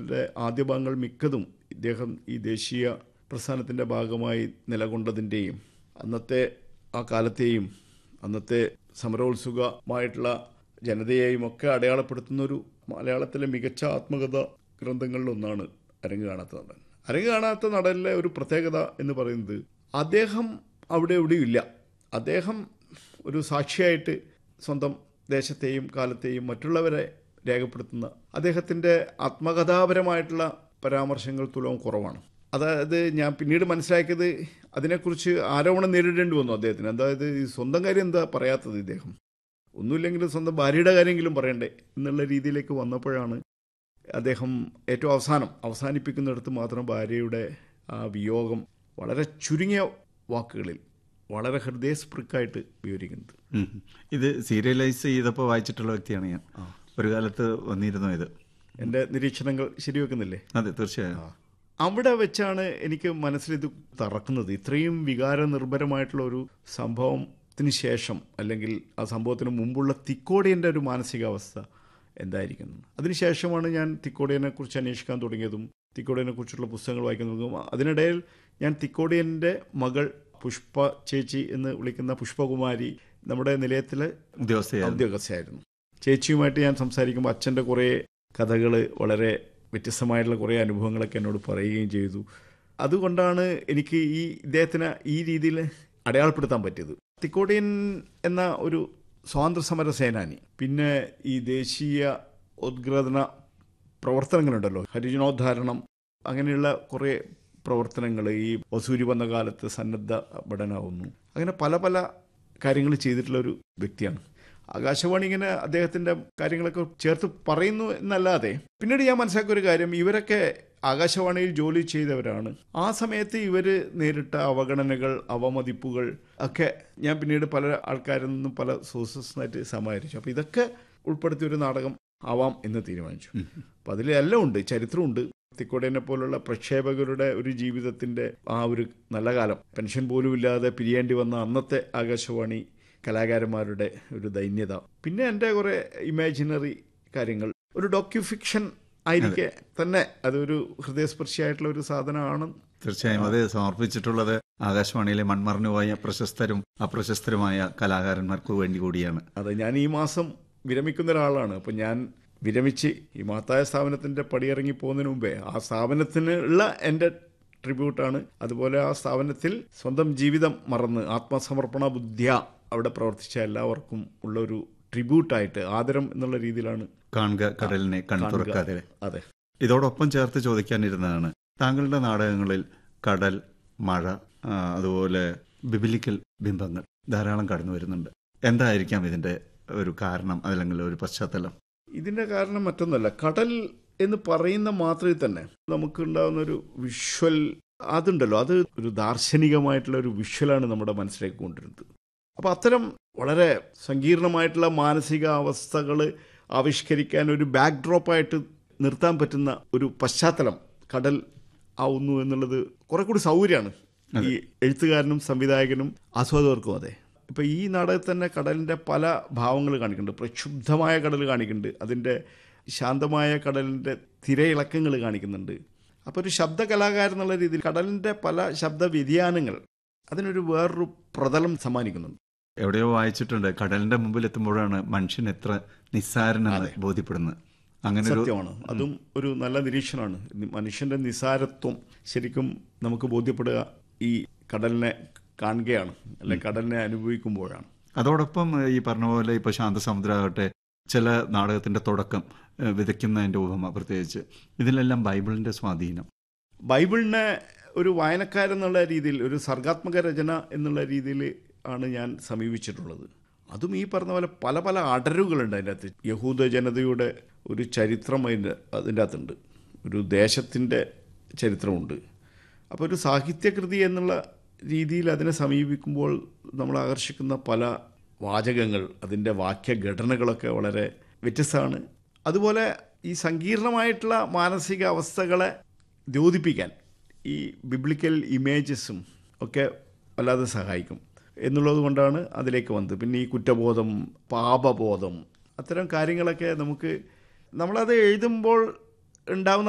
നോവലിൻ്റെ ആദ്യ ഭാഗങ്ങൾ മിക്കതും ഇദ്ദേഹം ഈ ദേശീയ പ്രസ്ഥാനത്തിൻ്റെ ഭാഗമായി നിലകൊണ്ടതിൻ്റെയും അന്നത്തെ ആ കാലത്തെയും അന്നത്തെ സമരോത്സുകമായിട്ടുള്ള ജനതയെയും ഒക്കെ അടയാളപ്പെടുത്തുന്ന ഒരു മലയാളത്തിലെ മികച്ച ആത്മകഥ ഗ്രന്ഥങ്ങളിലൊന്നാണ് അരങ്ങ് കാണാത്ത നടൻ അരങ്ങ് കാണാത്ത നടനിലെ ഒരു പ്രത്യേകത എന്ന് പറയുന്നത് അദ്ദേഹം അവിടെ എവിടെയും ഇല്ല അദ്ദേഹം ഒരു സാക്ഷിയായിട്ട് സ്വന്തം ദേശത്തെയും കാലത്തെയും മറ്റുള്ളവരെ രേഖപ്പെടുത്തുന്ന അദ്ദേഹത്തിൻ്റെ ആത്മകഥാപരമായിട്ടുള്ള പരാമർശങ്ങൾ തുലവും കുറവാണ് അതായത് ഞാൻ പിന്നീട് മനസ്സിലാക്കിയത് അതിനെക്കുറിച്ച് ആരോപണം നേരിടേണ്ടി വന്നു അദ്ദേഹത്തിന് അതായത് ഈ സ്വന്തം കാര്യം എന്താ പറയാത്തത് ഇദ്ദേഹം ഒന്നുമില്ലെങ്കിലും സ്വന്തം ഭാര്യയുടെ കാര്യമെങ്കിലും പറയണ്ടേ എന്നുള്ള രീതിയിലേക്ക് വന്നപ്പോഴാണ് അദ്ദേഹം ഏറ്റവും അവസാനം അവസാനിപ്പിക്കുന്നിടത്ത് മാത്രം ഭാര്യയുടെ ആ വിയോഗം വളരെ ചുരുങ്ങിയ വാക്കുകളിൽ വളരെ ഹൃദയസ്പൃക്കായിട്ട് വിവരിക്കുന്നത് ഉം. ഇത് സീരിയലൈസ് ചെയ്തപ്പോൾ വായിച്ചിട്ടുള്ള വ്യക്തിയാണ് ഞാൻ ഒരു കാലത്ത് വന്നിരുന്നു ഇത് എൻ്റെ നിരീക്ഷണങ്ങൾ ശരിവെക്കുന്നില്ലേ അതെ തീർച്ചയായും അവിടെ വെച്ചാണ് എനിക്ക് മനസ്സിലിത് തറക്കുന്നത് ഇത്രയും വികാര നിർഭരമായിട്ടുള്ള ഒരു സംഭവത്തിന് ശേഷം അല്ലെങ്കിൽ ആ സംഭവത്തിന് മുമ്പുള്ള തിക്കോടിയൻ്റെ ഒരു മാനസികാവസ്ഥ എന്തായിരിക്കും അതിനുശേഷമാണ് ഞാൻ തിക്കോടിയനെ കുറിച്ച് അന്വേഷിക്കാൻ തുടങ്ങിയതും തിക്കോടിയനെ കുറിച്ചുള്ള പുസ്തകങ്ങൾ വായിക്കുന്നതും അതിനിടയിൽ ഞാൻ തിക്കോടിയൻ്റെ മകൾ പുഷ്പ ചേച്ചി എന്ന് വിളിക്കുന്ന പുഷ്പകുമാരി നമ്മുടെ നിലയത്തിലെ ഉദ്യോഗസ്ഥയായിരുന്നു ഉദ്യോഗസ്ഥയായിരുന്നു ചേച്ചിയുമായിട്ട് ഞാൻ സംസാരിക്കുമ്പോൾ അച്ഛൻ്റെ കുറേ കഥകൾ വളരെ വ്യത്യസ്തമായിട്ടുള്ള കുറേ അനുഭവങ്ങളൊക്കെ എന്നോട് പറയുകയും ചെയ്തു അതുകൊണ്ടാണ് എനിക്ക് ഈ ഇദ്ദേഹത്തിന് ഈ രീതിയിൽ അടയാളപ്പെടുത്താൻ പറ്റിയത് തിക്കോടിയൻ എന്ന ഒരു സ്വാതന്ത്ര്യ സമര സേനാനി പിന്നെ ഈ ദേശീയ ഉദ്ഗ്രഥന പ്രവർത്തനങ്ങളുണ്ടല്ലോ ഹരിജനോദ്ധാരണം അങ്ങനെയുള്ള കുറേ പ്രവർത്തനങ്ങൾ ഈ വസൂരി വന്ന കാലത്ത് സന്നദ്ധ ഭടനാവുന്നു അങ്ങനെ പല പല കാര്യങ്ങൾ ചെയ്തിട്ടുള്ള ഒരു വ്യക്തിയാണ് ആകാശവാണി ഇങ്ങനെ അദ്ദേഹത്തിൻ്റെ കാര്യങ്ങളൊക്കെ ചേർത്ത് പറയുന്നു എന്നല്ലാതെ പിന്നീട് ഞാൻ മനസ്സിലാക്കിയ ഒരു കാര്യം ഇവരൊക്കെ ആകാശവാണിയിൽ ജോലി ചെയ്തവരാണ് ആ സമയത്ത് ഇവർ നേരിട്ട അവഗണനകൾ അവമതിപ്പുകൾ ഒക്കെ ഞാൻ പിന്നീട് പല ആൾക്കാരിൽ നിന്നും പല സോഴ്സസിനായിട്ട് സമാഹരിച്ചു അപ്പോൾ ഇതൊക്കെ ഉൾപ്പെടുത്തിയ ഒരു നാടകം ആവാം എന്ന് തീരുമാനിച്ചു അപ്പം അതിൽ എല്ലാം ഉണ്ട് ചരിത്രമുണ്ട് തിക്കോടേനെ പോലുള്ള പ്രക്ഷേപകരുടെ ഒരു ജീവിതത്തിൻ്റെ ആ ഒരു നല്ല കാലം പെൻഷൻ പോലും ഇല്ലാതെ പിരിയേണ്ടി വന്ന അന്നത്തെ ആകാശവാണി കലാകാരന്മാരുടെ ഒരു ദൈന്യത പിന്നെ എൻ്റെ കുറേ ഇമാജിനറി കാര്യങ്ങൾ ഒരു ഡോക്യു ഫിക്ഷൻ ആയിരിക്കെ തന്നെ അതൊരു ഹൃദയസ്പർശിയായിട്ടുള്ള ഒരു സാധനമാണ് തീർച്ചയായും അത് സമർപ്പിച്ചിട്ടുള്ളത് ആകാശവാണിയിലെ മൺമറഞ്ഞുപോയ പ്രശസ്തരും അപ്രശസ്തരുമായ കലാകാരന്മാർക്ക് വേണ്ടി കൂടിയാണ് അത് ഞാൻ ഈ മാസം വിരമിക്കുന്ന ഒരാളാണ് അപ്പം ഞാൻ വിരമിച്ച് ഈ മഹത്തായ സ്ഥാപനത്തിൻ്റെ പടിയിറങ്ങി പോകുന്നതിന് മുമ്പേ ആ സ്ഥാപനത്തിനുള്ള എൻ്റെ ട്രിബ്യൂട്ടാണ് അതുപോലെ ആ സ്ഥാപനത്തിൽ സ്വന്തം ജീവിതം മറന്ന് ആത്മസമർപ്പണ ബുദ്ധിയ അവിടെ പ്രവർത്തിച്ച എല്ലാവർക്കും ഉള്ള ഒരു ട്രിബ്യൂട്ടായിട്ട് ആദരം എന്നുള്ള രീതിയിലാണ് കാണുക കടലിനെ കൺതുറക്കാതെ അതെ ഇതോടൊപ്പം ചേർത്ത് ചോദിക്കാനിരുന്നതാണ് താങ്കളുടെ നാടകങ്ങളിൽ കടൽ മഴ ആ, അതുപോലെ ബിബിലിക്കൽ ബിംബങ്ങൾ ധാരാളം കടന്നു വരുന്നുണ്ട് എന്തായിരിക്കാം ഇതിന്റെ ഒരു കാരണം അല്ലെങ്കിൽ ഒരു പശ്ചാത്തലം ഇതിൻ്റെ കാരണം മറ്റൊന്നല്ല കടൽ എന്ന് പറയുന്ന മാത്രമേ തന്നെ നമുക്കുണ്ടാകുന്ന ഒരു വിഷ്വൽ അതുണ്ടല്ലോ അത് ഒരു ദാർശനികമായിട്ടുള്ള ഒരു വിഷ്വലാണ് നമ്മുടെ മനസ്സിലേക്ക് കൊണ്ടുവരുന്നത് അപ്പോൾ അത്തരം വളരെ സങ്കീർണമായിട്ടുള്ള മാനസിക അവസ്ഥകൾ ആവിഷ്കരിക്കാൻ ഒരു ബാക്ക് ഡ്രോപ്പായിട്ട് നിർത്താൻ പറ്റുന്ന ഒരു പശ്ചാത്തലം കടൽ ആവുന്നു എന്നുള്ളത് കുറെ കൂടി സൗകര്യമാണ് ഈ എഴുത്തുകാരനും സംവിധായകനും ആസ്വാദകർക്കും അതെ ഇപ്പം ഈ നാടകത്തിൽ തന്നെ കടലിൻ്റെ പല ഭാവങ്ങൾ കാണിക്കുന്നുണ്ട് പ്രക്ഷുബ്ധമായ കടൽ കാണിക്കുന്നുണ്ട് അതിൻ്റെ ശാന്തമായ കടലിൻ്റെ തിരയിളക്കങ്ങൾ കാണിക്കുന്നുണ്ട് അപ്പോൾ ഒരു ശബ്ദ കലാകാരൻ എന്നുള്ള രീതിയിൽ കടലിൻ്റെ പല ശബ്ദ വ്യതിയാനങ്ങൾ അതിനൊരു വേറൊരു പ്രതലം സമ്മാനിക്കുന്നുണ്ട് എവിടെയോ വായിച്ചിട്ടുണ്ട് കടലിന്റെ മുമ്പിൽ എത്തുമ്പോഴാണ് മനുഷ്യൻ എത്ര നിസ്സാരനെന്ന് ബോധ്യപ്പെടുന്നത് അങ്ങനെ ഒരു സത്യമാണ് അതും ഒരു നല്ല നിരീക്ഷണമാണ് മനുഷ്യന്റെ നിസാരത്വം ശരിക്കും നമുക്ക് ബോധ്യപ്പെടുക ഈ കടലിനെ കാണുകയാണ് അല്ലെ കടലിനെ അനുഭവിക്കുമ്പോഴാണ് അതോടൊപ്പം ഈ പറഞ്ഞ പോലെ ഇപ്പോൾ ശാന്തസമുദ്രമാകട്ടെ ചില നാടകത്തിന്റെ തുടക്കം ഏഹ്, വിതയ്ക്കുന്നതിന്റെ ഉപമ പ്രത്യേകിച്ച് ഇതിലെല്ലാം ബൈബിളിന്റെ സ്വാധീനം ബൈബിളിനെ ഒരു വായനക്കാരെന്നുള്ള രീതിയിൽ ഒരു സർഗാത്മക രചന എന്നുള്ള രീതിയിൽ ആണ് ഞാൻ സമീപിച്ചിട്ടുള്ളത് അതും ഈ പറഞ്ഞ പോലെ പല പല അടരുകളുണ്ട് അതിൻ്റെ അകത്ത് യഹൂദ ജനതയുടെ ഒരു ചരിത്രം അതിൻ്റെ അതിൻ്റെ അകത്തുണ്ട് ഒരു ദേശത്തിൻ്റെ ചരിത്രമുണ്ട് അപ്പോൾ ഒരു സാഹിത്യകൃതി എന്നുള്ള രീതിയിൽ അതിനെ സമീപിക്കുമ്പോൾ നമ്മൾ ആകർഷിക്കുന്ന പല വാചകങ്ങൾ അതിൻ്റെ വാക്യഘടനകളൊക്കെ വളരെ വ്യത്യസ്തമാണ് അതുപോലെ ഈ സങ്കീർണമായിട്ടുള്ള മാനസിക അവസ്ഥകളെ ദ്യോതിപ്പിക്കാൻ ഈ ബിബ്ലിക്കൽ ഇമേജസും ഒക്കെ വല്ലാതെ സഹായിക്കും എന്നുള്ളത് കൊണ്ടാണ് അതിലേക്ക് വന്നത് പിന്നെ ഈ കുറ്റബോധം പാപബോധം അത്തരം കാര്യങ്ങളൊക്കെ നമുക്ക് നമ്മളത് എഴുതുമ്പോൾ ഉണ്ടാവുന്ന